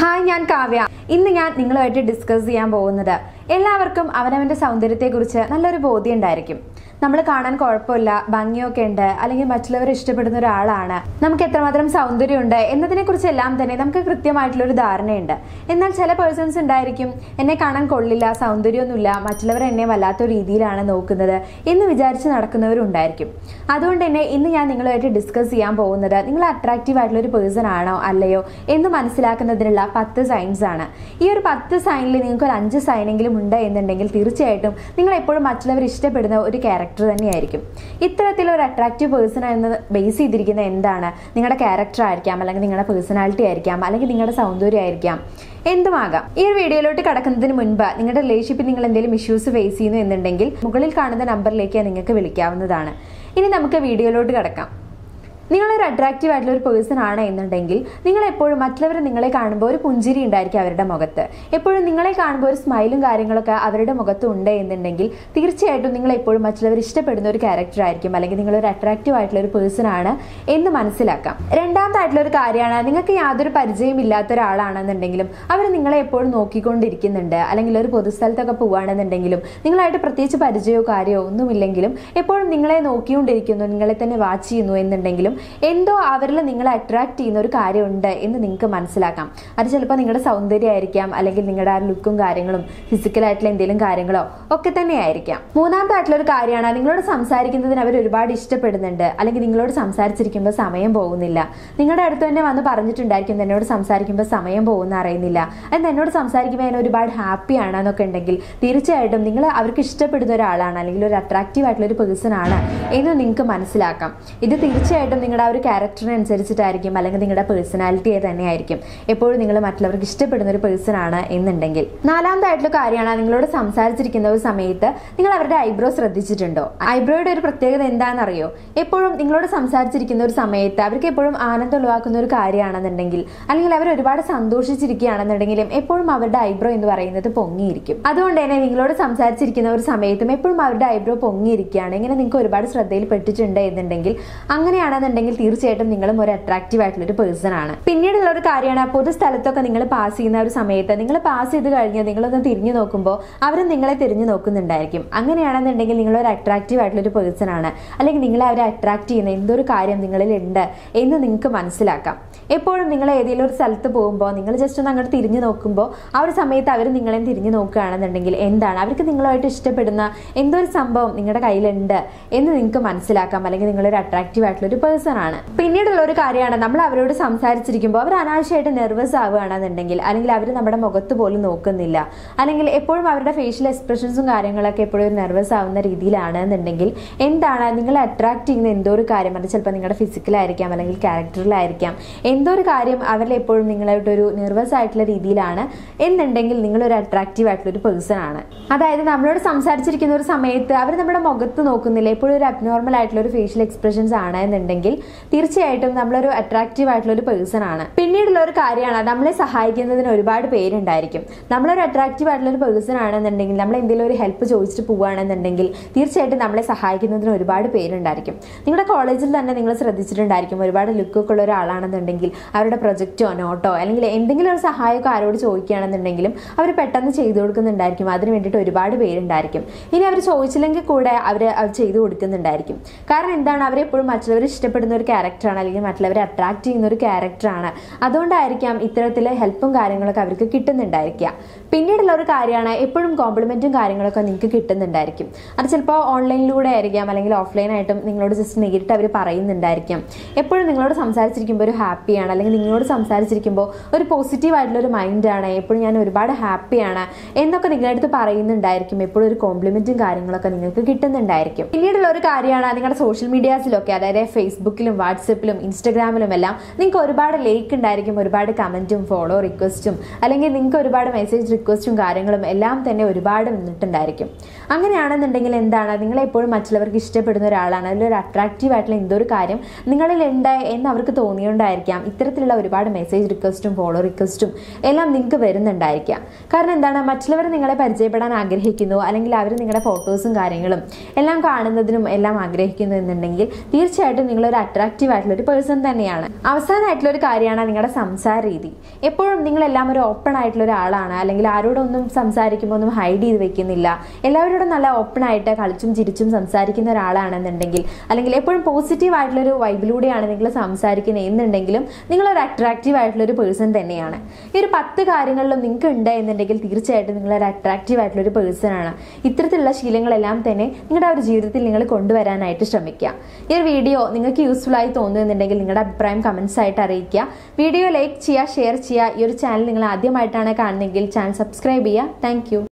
hi ഞാൻ കാവ്യ ഇന്ന് ഞാൻ നിങ്ങളുമായിട്ട് ഡിസ്കസ് ചെയ്യാൻ പോകുന്നത് എല്ലാവർക്കും അവനവന്റെ സൗന്ദര്യത്തെക്കുറിച്ച് നല്ലൊരു ബോധ്യം ഉണ്ടായിരിക്കും നമ്മൾ കാണാൻ കുഴപ്പമില്ല ഭംഗിയൊക്കെ ഉണ്ട് അല്ലെങ്കിൽ മറ്റുള്ളവരെ ഇഷ്ടപ്പെടുന്ന ഒരാളാണ് നമുക്ക് എത്രമാത്രം സൗന്ദര്യമുണ്ട് എന്നതിനെ കുറിച്ചെല്ലാം തന്നെ നമുക്ക് കൃത്യമായിട്ടുള്ള ഒരു ധാരണയുണ്ട് എന്നാൽ ചില പേഴ്സൺസ് ഉണ്ടായിരിക്കും എന്നെ കാണാൻ കൊള്ളില്ല സൗന്ദര്യമൊന്നുമില്ല മറ്റുള്ളവർ എന്നെ വല്ലാത്ത രീതിയിലാണ് നോക്കുന്നത് എന്ന് വിചാരിച്ച് നടക്കുന്നവരുണ്ടായിരിക്കും അതുകൊണ്ട് തന്നെ ഇന്ന് ഞാൻ നിങ്ങളുമായിട്ട് ഡിസ്കസ് ചെയ്യാൻ പോകുന്നത് നിങ്ങൾ അട്രാക്റ്റീവ് ആയിട്ടുള്ള ഒരു പേഴ്സൺ ആണോ അല്ലയോ എന്ന് മനസ്സിലാക്കുന്നതിനുള്ള പത്ത് സൈൻസ് ആണ് ഈ ഒരു പത്ത് സൈനിൽ നിങ്ങൾക്ക് ഒരു അഞ്ച് സൈനെങ്കിലും ഉണ്ട് എന്നുണ്ടെങ്കിൽ തീർച്ചയായിട്ടും നിങ്ങൾ എപ്പോഴും മറ്റുള്ളവർ ഇഷ്ടപ്പെടുന്ന ഒരു ക്യാരക്ടർ തന്നെയായിരിക്കും ഇത്തരത്തിലൊരു അട്രാക്റ്റീവ് പേഴ്സൺ എന്ന് ബേസ് ചെയ്തിരിക്കുന്ന എന്താണ് നിങ്ങളുടെ ക്യാരക്ടർ ആയിരിക്കാം അല്ലെങ്കിൽ നിങ്ങളുടെ പേഴ്സണാലിറ്റി ആയിരിക്കാം അല്ലെങ്കിൽ നിങ്ങളുടെ സൗന്ദര്യം ആയിരിക്കാം എന്തുമാകാം ഈ ഒരു വീഡിയോയിലോട്ട് കടക്കുന്നതിന് മുൻപ് നിങ്ങളുടെ റിലേഷൻഷിപ്പിൽ നിങ്ങൾ എന്തെങ്കിലും ഇഷ്യൂസ് ഫേസ് ചെയ്യുന്നു എന്നുണ്ടെങ്കിൽ മുകളിൽ കാണുന്ന നമ്പറിലേക്ക് നിങ്ങൾക്ക് വിളിക്കാവുന്നതാണ് ഇനി നമുക്ക് വീഡിയോയിലോട്ട് കടക്കാം നിങ്ങളൊരു അട്രാക്റ്റീവ് ആയിട്ടുള്ള ഒരു പേഴ്സൺ ആണ് എന്നുണ്ടെങ്കിൽ നിങ്ങൾ എപ്പോഴും മറ്റുള്ളവർ നിങ്ങളെ കാണുമ്പോൾ ഒരു പുഞ്ചിരി ഉണ്ടായിരിക്കും അവരുടെ മുഖത്ത് എപ്പോഴും നിങ്ങളെ കാണുമ്പോൾ ഒരു സ്മൈലും കാര്യങ്ങളൊക്കെ അവരുടെ മുഖത്ത് ഉണ്ട് എന്നുണ്ടെങ്കിൽ തീർച്ചയായിട്ടും നിങ്ങൾ എപ്പോഴും മറ്റുള്ളവർ ഇഷ്ടപ്പെടുന്ന ഒരു ക്യാരക്ടർ ആയിരിക്കും അല്ലെങ്കിൽ നിങ്ങളൊരു അട്രാക്റ്റീവ് ആയിട്ടുള്ള ഒരു പേഴ്സൺ ആണ് എന്ന് മനസ്സിലാക്കാം രണ്ടാമതായിട്ടുള്ള ഒരു കാര്യമാണ് നിങ്ങൾക്ക് യാതൊരു പരിചയം ഇല്ലാത്ത ഒരാളാണെന്നുണ്ടെങ്കിലും അവർ നിങ്ങളെ എപ്പോഴും നോക്കിക്കൊണ്ടിരിക്കുന്നുണ്ട് അല്ലെങ്കിൽ ഒരു പൊതുസ്ഥലത്തൊക്കെ പോവുകയാണെന്നുണ്ടെങ്കിലും നിങ്ങളായിട്ട് പ്രത്യേകിച്ച് പരിചയമോ കാര്യമോ ഒന്നുമില്ലെങ്കിലും എപ്പോഴും നിങ്ങളെ നോക്കിക്കൊണ്ടിരിക്കുന്നു നിങ്ങളെ തന്നെ വാച്ച് ചെയ്യുന്നു എന്നുണ്ടെങ്കിലും എന്തോ അവരിൽ നിങ്ങളെ അട്രാക്ട് ചെയ്യുന്ന ഒരു കാര്യമുണ്ട് എന്ന് നിങ്ങൾക്ക് മനസ്സിലാക്കാം അത് ചിലപ്പോൾ നിങ്ങളുടെ സൗന്ദര്യമായിരിക്കാം അല്ലെങ്കിൽ നിങ്ങളുടെ ആ ലുക്കും കാര്യങ്ങളും ഫിസിക്കലായിട്ടുള്ള എന്തെങ്കിലും കാര്യങ്ങളോ ഒക്കെ തന്നെ ആയിരിക്കാം മൂന്നാമത്തെ ആയിട്ടുള്ള ഒരു കാര്യമാണ് നിങ്ങളോട് സംസാരിക്കുന്നതിന് അവർ ഒരുപാട് ഇഷ്ടപ്പെടുന്നുണ്ട് അല്ലെങ്കിൽ നിങ്ങളോട് സംസാരിച്ചിരിക്കുമ്പോൾ സമയം പോകുന്നില്ല നിങ്ങളുടെ അടുത്ത് തന്നെ വന്ന് പറഞ്ഞിട്ടുണ്ടായിരിക്കും എന്നോട് സംസാരിക്കുമ്പോൾ സമയം പോകുന്ന അറിയുന്നില്ല അത് എന്നോട് സംസാരിക്കുമ്പോൾ ഞാൻ ഒരുപാട് ഹാപ്പിയാണ് എന്നൊക്കെ ഉണ്ടെങ്കിൽ തീർച്ചയായിട്ടും നിങ്ങൾ അവർക്ക് ഇഷ്ടപ്പെടുന്ന ഒരാളാണ് അല്ലെങ്കിൽ ഒരു അട്രാക്റ്റീവ് ആയിട്ടുള്ള ഒരു പേഴ്സൺ ആണ് എന്ന് നിങ്ങൾക്ക് മനസ്സിലാക്കാം ഇത് തീർച്ചയായിട്ടും നിങ്ങളുടെ ആ ഒരു ക്യാരക്ടറിനെ അനുസരിച്ചിട്ടായിരിക്കും അല്ലെങ്കിൽ നിങ്ങളുടെ പേഴ്സണാലിറ്റിയെ തന്നെയായിരിക്കും എപ്പോഴും നിങ്ങൾ മറ്റുള്ളവർക്ക് ഇഷ്ടപ്പെടുന്ന ഒരു പേഴ്സൺ ആണ് എന്നുണ്ടെങ്കിൽ നാലാമതായിട്ടുള്ള കാര്യമാണ് നിങ്ങളോട് സംസാരിച്ചിരിക്കുന്ന ഒരു സമയത്ത് നിങ്ങൾ അവരുടെ ഐബ്രോ ശ്രദ്ധിച്ചിട്ടുണ്ടോ ഐബ്രോയുടെ ഒരു പ്രത്യേകത എന്താണെന്നറിയോ എപ്പോഴും നിങ്ങളോട് സംസാരിച്ചിരിക്കുന്ന ഒരു സമയത്ത് അവർക്ക് എപ്പോഴും ആനന്ദം ഉളവാക്കുന്ന ഒരു കാര്യമാണെന്നുണ്ടെങ്കിൽ അല്ലെങ്കിൽ അവർ ഒരുപാട് സന്തോഷിച്ചിരിക്കുകയാണെന്നുണ്ടെങ്കിലും എപ്പോഴും അവരുടെ ഐബ്രോ എന്ന് പറയുന്നത് പൊങ്ങിയിരിക്കും അതുകൊണ്ട് തന്നെ നിങ്ങളോട് സംസാരിച്ചിരിക്കുന്ന ഒരു സമയത്തും എപ്പോഴും അവരുടെ ഐബ്രോ പൊങ്ങിയിരിക്കുകയാണ് ഇങ്ങനെ നിങ്ങൾക്ക് ഒരുപാട് ശ്രദ്ധയിൽ പെട്ടിട്ടുണ്ട് എന്നുണ്ടെങ്കിൽ അങ്ങനെയാണെന്നുണ്ടെങ്കിൽ തീർച്ചയായിട്ടും നിങ്ങളും ഒരു അട്രാക്റ്റീവ് ആയിട്ടുള്ള ഒരു പേഴ്സൺ ആണ് പിന്നീടുള്ള ഒരു കാര്യമാണ് പൊതു സ്ഥലത്തൊക്കെ നിങ്ങൾ പാസ് ചെയ്യുന്ന ഒരു സമയത്ത് നിങ്ങൾ പാസ് ചെയ്ത് കഴിഞ്ഞ് നിങ്ങളൊന്ന് തിരിഞ്ഞു നോക്കുമ്പോൾ അവരും നിങ്ങളെ തിരിഞ്ഞു നോക്കുന്നുണ്ടായിരിക്കും അങ്ങനെയാണെന്നുണ്ടെങ്കിൽ നിങ്ങൾ ഒരു അട്രാക്റ്റീവ് ആയിട്ടുള്ള ഒരു പേഴ്സൺ ആണ് അല്ലെങ്കിൽ നിങ്ങളെ അവരെ അട്രാക്ട് ചെയ്യുന്ന എന്തൊരു കാര്യം നിങ്ങളിൽ ഉണ്ട് എന്ന് നിങ്ങൾക്ക് മനസ്സിലാക്കാം എപ്പോഴും നിങ്ങൾ ഏതെങ്കിലും ഒരു സ്ഥലത്ത് പോകുമ്പോൾ നിങ്ങൾ ജസ്റ്റ് ഒന്ന് അങ്ങോട്ട് തിരിഞ്ഞു നോക്കുമ്പോൾ ആ ഒരു സമയത്ത് അവർ നിങ്ങളെ തിരിഞ്ഞു നോക്കുകയാണെന്നുണ്ടെങ്കിൽ എന്താണ് അവർക്ക് നിങ്ങളുമായിട്ട് ഇഷ്ടപ്പെടുന്ന എന്തോ ഒരു സംഭവം നിങ്ങളുടെ കയ്യിലുണ്ട് എന്ന് നിങ്ങൾക്ക് മനസ്സിലാക്കാം അല്ലെങ്കിൽ നിങ്ങളൊരു അട്രാക്റ്റീവ് ആയിട്ടുള്ള ഒരു പേഴ്സൺ ആണ് പിന്നീടുള്ള ഒരു കാര്യമാണ് നമ്മൾ അവരോട് സംസാരിച്ചിരിക്കുമ്പോൾ അവർ അനാവശ്യമായിട്ട് നെർവസ് ആവുകയാണെന്നുണ്ടെങ്കിൽ അല്ലെങ്കിൽ അവർ നമ്മുടെ മുഖത്ത് പോലും നോക്കുന്നില്ല അല്ലെങ്കിൽ എപ്പോഴും അവരുടെ ഫേഷ്യൽ എക്സ്പ്രഷൻസും കാര്യങ്ങളൊക്കെ എപ്പോഴും ഒരു നെർവസ് ആവുന്ന രീതിയിലാണ് എന്നുണ്ടെങ്കിൽ എന്താണ് നിങ്ങളെ അട്രാക്ട് ചെയ്യുന്ന എന്തോ ഒരു കാര്യം അത് ചിലപ്പോൾ നിങ്ങളുടെ ഫിസിക്കലായിരിക്കാം അല്ലെങ്കിൽ ക്യാരക്ടറിലായിരിക്കാം എന്തോ ഒരു കാര്യം അവരിൽ എപ്പോഴും നിങ്ങളായിട്ടൊരു നെർവസ് ആയിട്ടുള്ള രീതിയിലാണ് എന്നുണ്ടെങ്കിൽ നിങ്ങളൊരു അട്രാക്റ്റീവ് ആയിട്ടുള്ള ഒരു പേഴ്സൺ ആണ് അതായത് നമ്മളോട് സംസാരിച്ചിരിക്കുന്ന ഒരു സമയത്ത് അവർ നമ്മുടെ മുഖത്ത് നോക്കുന്നില്ല എപ്പോഴും ഒരു അബ്നോർമൽ ആയിട്ടുള്ള ഒരു ഫേഷ്യൽ എക്സ്പ്രഷൻസ് ആണ് എന്നുണ്ടെങ്കിൽ തീർച്ചയായിട്ടും നമ്മളൊരു അട്രാക്റ്റീവ് ആയിട്ടുള്ള ഒരു പേഴ്സൺ ആണ് പിന്നീടുള്ള ഒരു കാര്യമാണ് നമ്മളെ സഹായിക്കുന്നതിന് ഒരുപാട് പേരുണ്ടായിരിക്കും നമ്മളൊരു അട്രാക്റ്റീവ് ആയിട്ടുള്ള ഒരു പേഴ്സൺ ആണെന്നുണ്ടെങ്കിൽ നമ്മൾ എന്തെങ്കിലും ഒരു ഹെൽപ്പ് ചോദിച്ചിട്ട് പോവുകയാണെന്നുണ്ടെങ്കിൽ തീർച്ചയായിട്ടും നമ്മളെ സഹായിക്കുന്നതിന് ഒരുപാട് പേരുണ്ടായിരിക്കും നിങ്ങളുടെ കോളേജിൽ തന്നെ നിങ്ങൾ ശ്രദ്ധിച്ചിട്ടുണ്ടായിരിക്കും ഒരുപാട് ലുക്കൊക്കെ ഉള്ള ഒരാളാണെന്നുണ്ടെങ്കിൽ അവരുടെ പ്രൊജക്റ്റോ നോട്ടോ അല്ലെങ്കിൽ എന്തെങ്കിലും ഒരു സഹായമൊക്കെ ആരോട് ചോദിക്കുകയാണെന്നുണ്ടെങ്കിലും അവർ പെട്ടെന്ന് ചെയ്തു കൊടുക്കുന്നുണ്ടായിരിക്കും അതിന് വേണ്ടിയിട്ട് ഒരുപാട് പേരുണ്ടായിരിക്കും ഇനി അവർ ചോദിച്ചില്ലെങ്കിൽ കൂടെ അവർ അത് ചെയ്തു കൊടുക്കുന്നുണ്ടായിരിക്കും കാരണം എന്താണ് അവരെപ്പോഴും മറ്റുള്ളവർ ഇഷ്ടപ്പെടുന്ന ഒരു ക്യാരക്ടറാണ് അല്ലെങ്കിൽ മറ്റുള്ളവരെ അട്രാക്ട് ചെയ്യുന്ന ഒരു ക്യാരക്ടറാണ് അതുകൊണ്ടായിരിക്കാം ഇത്തരത്തിൽ ഹെൽപ്പും കാര്യങ്ങളൊക്കെ അവർക്ക് കിട്ടുന്നുണ്ടായിരിക്കുക പിന്നീടുള്ള ഒരു കാര്യമാണ് എപ്പോഴും കോംപ്ലിമെന്റും കാര്യങ്ങളൊക്കെ നിങ്ങൾക്ക് കിട്ടുന്നുണ്ടായിരിക്കും അത് ചിലപ്പോൾ ഓൺലൈനിലൂടെ ആയിരിക്കാം അല്ലെങ്കിൽ ഓഫ്ലൈനായിട്ടും നിങ്ങളോട് ജസ്റ്റ് നേരിട്ട് അവർ പറയുന്നുണ്ടായിരിക്കും എപ്പോഴും നിങ്ങളോട് സംസാരിച്ചിരിക്കുമ്പോൾ ഒരു ഹാപ്പിയാണ് അല്ലെങ്കിൽ നിങ്ങളോട് സംസാരിച്ചിരിക്കുമ്പോൾ ഒരു പോസിറ്റീവ് ആയിട്ടുള്ള ഒരു മൈൻഡാണ് എപ്പോഴും ഞാൻ ഒരുപാട് ഹാപ്പിയാണ് എന്നൊക്കെ നിങ്ങളുടെ അടുത്ത് പറയുന്നുണ്ടായിരിക്കും എപ്പോഴും ഒരു കോംപ്ലിമെന്റും കാര്യങ്ങളൊക്കെ നിങ്ങൾക്ക് കിട്ടുന്നുണ്ടായിരിക്കും പിന്നീടുള്ള ഒരു കാര്യമാണ് നിങ്ങളുടെ സോഷ്യൽ മീഡിയാസിലൊക്കെ അതായത് ഫേസ്ബുക്കിലും വാട്സപ്പിലും ഇൻസ്റ്റഗ്രാമിലും എല്ലാം നിങ്ങൾക്ക് ഒരുപാട് ലേക്ക് ഉണ്ടായിരിക്കും ഒരുപാട് കമന്റും ഫോളോ റിക്വസ്റ്റും അല്ലെങ്കിൽ നിങ്ങൾക്ക് ഒരുപാട് മെസ്സേജ് റിക്വസ്റ്റും കാര്യങ്ങളും എല്ലാം തന്നെ ഒരുപാട് വന്നിട്ടുണ്ടായിരിക്കും അങ്ങനെയാണെന്നുണ്ടെങ്കിൽ എന്താണ് നിങ്ങളെ എപ്പോഴും മറ്റുള്ളവർക്ക് ഇഷ്ടപ്പെടുന്ന ഒരാളാണ് അതിലൊരു അട്രാക്റ്റീവ് ആയിട്ടുള്ള എന്തോ ഒരു കാര്യം നിങ്ങളിൽ ഉണ്ട് എന്ന് അവർക്ക് തോന്നിയോണ്ടായിരിക്കാം ഇത്തരത്തിലുള്ള ഒരുപാട് മെസ്സേജ് റിക്വസ്റ്റും ഫോളോ റിക്വസ്റ്റും എല്ലാം നിങ്ങൾക്ക് വരുന്നുണ്ടായിരിക്കാം കാരണം എന്താണ് മറ്റുള്ളവർ നിങ്ങളെ പരിചയപ്പെടാൻ ആഗ്രഹിക്കുന്നു അല്ലെങ്കിൽ അവർ നിങ്ങളുടെ ഫോട്ടോസും കാര്യങ്ങളും എല്ലാം കാണുന്നതിനും എല്ലാം ആഗ്രഹിക്കുന്നു എന്നുണ്ടെങ്കിൽ തീർച്ചയായിട്ടും നിങ്ങളൊരു അട്രാക്റ്റീവ് ആയിട്ടുള്ള ഒരു പേഴ്സൺ തന്നെയാണ് അവസാനമായിട്ടുള്ള ഒരു കാര്യമാണ് നിങ്ങളുടെ സംസാര രീതി എപ്പോഴും നിങ്ങളെല്ലാം ഒരു ഓപ്പൺ ആയിട്ടുള്ള ഒരാളാണ് അല്ലെങ്കിൽ ആരോടൊന്നും സംസാരിക്കുമ്പോൾ ഒന്നും ഹൈഡ് ചെയ്ത് വെക്കുന്നില്ല എല്ലാവരോടും നല്ല ഓപ്പൺ ആയിട്ട് കളിച്ചും ചിരിച്ചും സംസാരിക്കുന്ന ഒരാളാണെന്നുണ്ടെങ്കിൽ അല്ലെങ്കിൽ എപ്പോഴും പോസിറ്റീവ് ആയിട്ടുള്ള ഒരു വൈബിലൂടെയാണ് നിങ്ങൾ സംസാരിക്കുന്നത് എന്നുണ്ടെങ്കിലും നിങ്ങളൊരു അട്രാക്റ്റീവ് ആയിട്ടുള്ള ഒരു പേഴ്സൺ തന്നെയാണ് ഈ ഒരു പത്ത് കാര്യങ്ങളിലും നിങ്ങൾക്ക് ഉണ്ട് എന്നുണ്ടെങ്കിൽ തീർച്ചയായിട്ടും നിങ്ങളൊരു അട്രാക്റ്റീവ് ആയിട്ടുള്ള ഒരു പേഴ്സൺ ആണ് ഇത്തരത്തിലുള്ള ശീലങ്ങളെല്ലാം തന്നെ നിങ്ങളുടെ ആ ഒരു ജീവിതത്തിൽ നിങ്ങൾ കൊണ്ടുവരാനായിട്ട് ശ്രമിക്കുക ഈ ഒരു വീഡിയോ നിങ്ങൾക്ക് യൂസ്ഫുൾ ആയി തോന്നുന്നുണ്ടെങ്കിൽ നിങ്ങളുടെ അഭിപ്രായം കമൻസ് ആയിട്ട് അറിയിക്കുക വീഡിയോ ലൈക്ക് ചെയ്യുക ഷെയർ ചെയ്യുക ഈ ഒരു ചാനൽ നിങ്ങൾ ആദ്യമായിട്ടാണ് കാണുന്നതെങ്കിൽ ചാനൽ സബ്സ്ക്രൈബ് ചെയ്യുക താങ്ക്